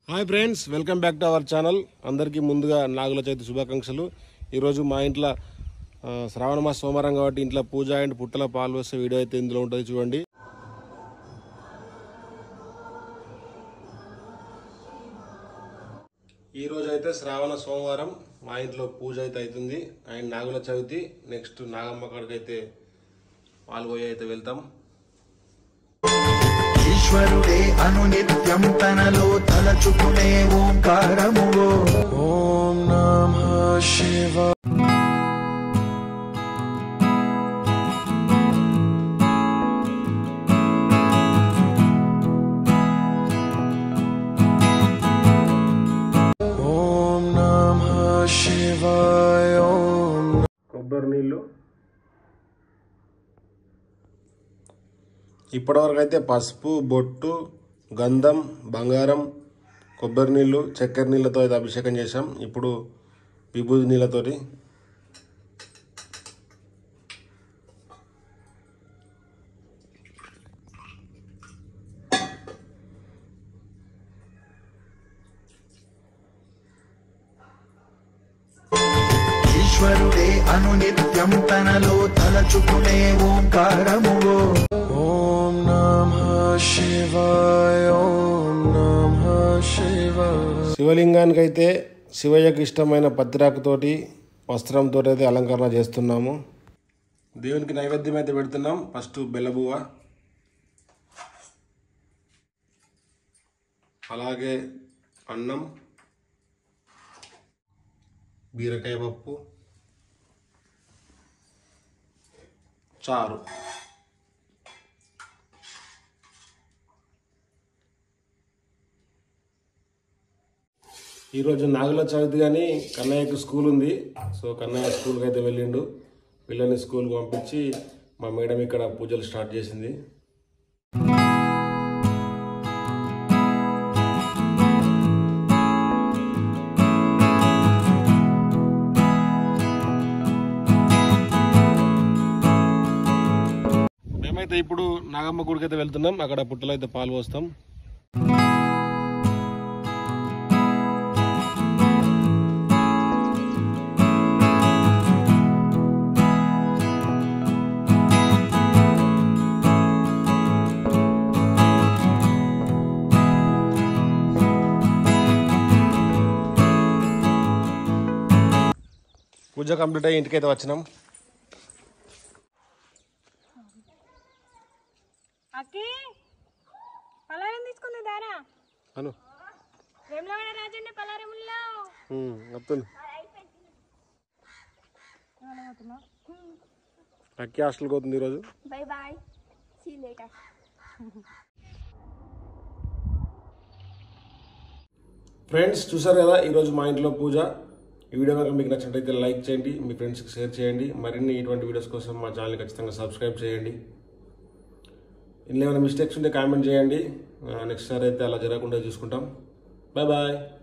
hi friends welcome back to our channel అందరికీ ముందుగా నాగుల చవితి శుభాకాంక్షలు ఈరోజు మా ఇంట్లో ఆ, శ్రావణ మాస సోమవారం కాబట్టి ఇంట్లో పూజ అండ్ పుట్టల పాలు వేసే వీడియో అయితే ఇందులో ఉంటుంది చూడండి ఈ రోజు అయితే శ్రావణ సోమవారం మా ఇంట్లో పూజ అయితే అవుతుంది అండ్ నాగుల చవితి నెక్స్ట్ నాగమ్మ కాడికి అయితే పాలు పోయి అయితే వెళ్తాం ఈశ్వరుడే అనునిత్యం తనలో తలచుకునే ఓంకారముగో ఓం నమ శివ ఓం నమ శివాయ ఓం కొబ్బరి నీళ్ళు ఇప్పటివరకు అయితే పసుపు బొట్టు గంధం బంగారం కొబ్బరి నీళ్ళు చక్కెర నీళ్ళతో అయితే అభిషేకం చేశాం ఇప్పుడు విభూది నీళ్ళతోటి ఈశ్వరుడే అనునిత్యం తనలో తలచుకునే ఓంకారముగో ఓం నమ శివాయ ఓం నమ శివాయ శివలింగానికి అయితే శివయ్యకు ఇష్టమైన పత్తిరాకుతోటి వస్త్రంతో అయితే అలంకరణ చేస్తున్నాము దేవునికి నైవేద్యం అయితే పెడుతున్నాం ఫస్ట్ బెల్లబువ్వ అలాగే అన్నం బీరకాయ పప్పు చారు ఈరోజు నాగుల చవితి కానీ కన్నయ్యకు స్కూల్ ఉంది సో కన్నయ్య స్కూల్కి అయితే వెళ్ళిండు పిల్లల్ని స్కూల్కి పంపించి మా మేడం ఇక్కడ పూజలు స్టార్ట్ చేసింది మేమైతే ఇప్పుడు నాగమ్మ గుడికి అయితే వెళ్తున్నాం అక్కడ పుట్టలో అయితే పాలు పోస్తాం పూజ కంప్లీట్ అయ్యి ఇంటికైతే వచ్చినాం అక్కి పలారం తీసుకుంది దారా అను వేములవాడ రాజన్న పలారముల్లో వస్తుంది అక్కి హాస్టల్కి అవుతుంది ఈరోజు bye bye see later friends చూసారు కదా ఈరోజు మా ఇంట్లో పూజ ఈ వీడియో కనుక మీకు నచ్చినట్లయితే లైక్ చేయండి మీ ఫ్రెండ్స్కి షేర్ చేయండి మరిన్ని ఇటువంటి వీడియోస్ కోసం మా ఛానల్ ఖచ్చితంగా సబ్స్క్రైబ్ చేయండి ఇందులో ఏమైనా మిస్టేక్స్ ఉంటే కామెంట్ చేయండి నెక్స్ట్ సారి అయితే అలా జరగకుండా చూసుకుంటాం బాయ్ బాయ్